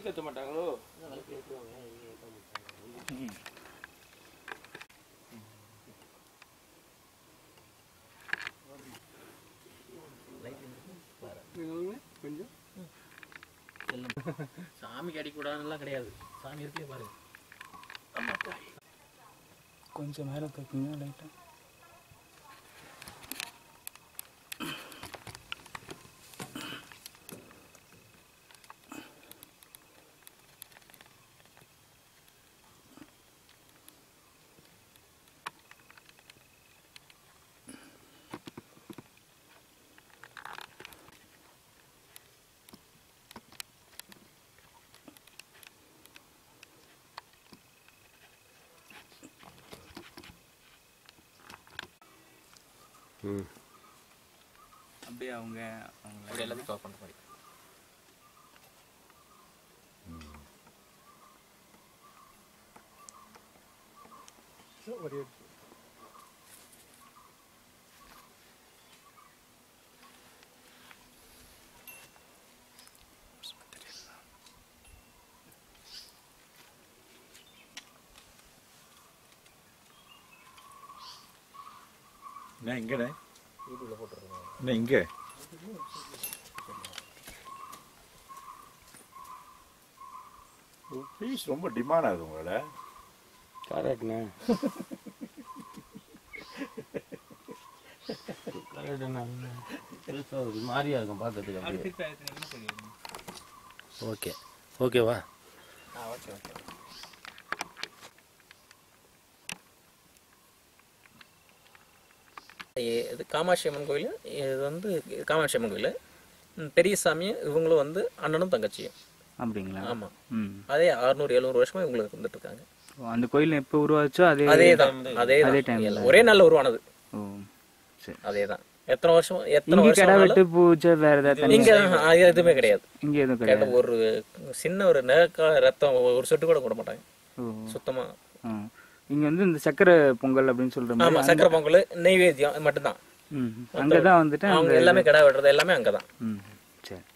விளக்கேற்ற மாட்டாங்களோ கொஞ்சம் சாமிக்கு அடிக்கூடாதுலாம் கிடையாது சாமி இருக்கே பாருங்க கொஞ்சம் மேலே தூக்குங்க லைட்டாக அப்படியே அவங்க அவங்க அப்படி எல்லாத்தையும் கவர் பண்ணுற மாதிரி என்ன இங்கண்ணே வீட்டுக்குள்ளே போட்டுருக்கோம் என்ன இங்கே பீஸ் ரொம்ப டிமாண்ட் ஆகுது உங்களோட கரெக்ட்ண்ணே கரெக்டுண்ணா பெருசாக ஒரு மாதிரியா இருக்கும் பார்க்கறதுக்கு அப்படியே ஓகே ஓகேவா ஆ ஓகே ஓகே இ- இது காமாட்சி அம்மன் கோயில் இது வந்து காமாட்சி அம்மன் கோயில் ம், பெரிய சாமி இவங்களும் வந்து அண்ணனும் தங்கச்சியும் அப்படிங்களா ஆமாம் ம் அதே அறுநூறு எழுநூறு வருஷமா இவங்களுக்கு வந்துட்டு இருக்காங்க ஓ, அந்த கோயில் எப்போ உருவாச்சோ அதே அதே தான் அதே அதே தான் time எல்லாம் ஒரே நாள்ல உருவானது ஓ சரி அதே தான் எத்தனை வருஷம் எத்தனை இங்கே வருஷம் கடை ஆனாலும் வெட்டு பூஜை வேற ஏதாவது தனி இங்க அது எதுவுமே கிடையாது இங்கே எதுவும் கேட்ட கிடையாது ஒரு சின்ன ஒரு நேக்கா ரத்தம் ஒரு சொட்டு கூட போட மாட்டாங்க ஓ சுத்தமா ஆ இங்கே வந்து இந்த சக்கரை பொங்கல் அப்படின்னு சொல்ற மாதிரி ஆமா சக்கரை பொங்கல் நெய்வேத்தியம் இது மட்டும்தான் ம் அங்கே தான் வந்துட்டு அவங்க எல்லாமே கடை வெட்டுறது எல்லாமே அங்கதான் ம் சரி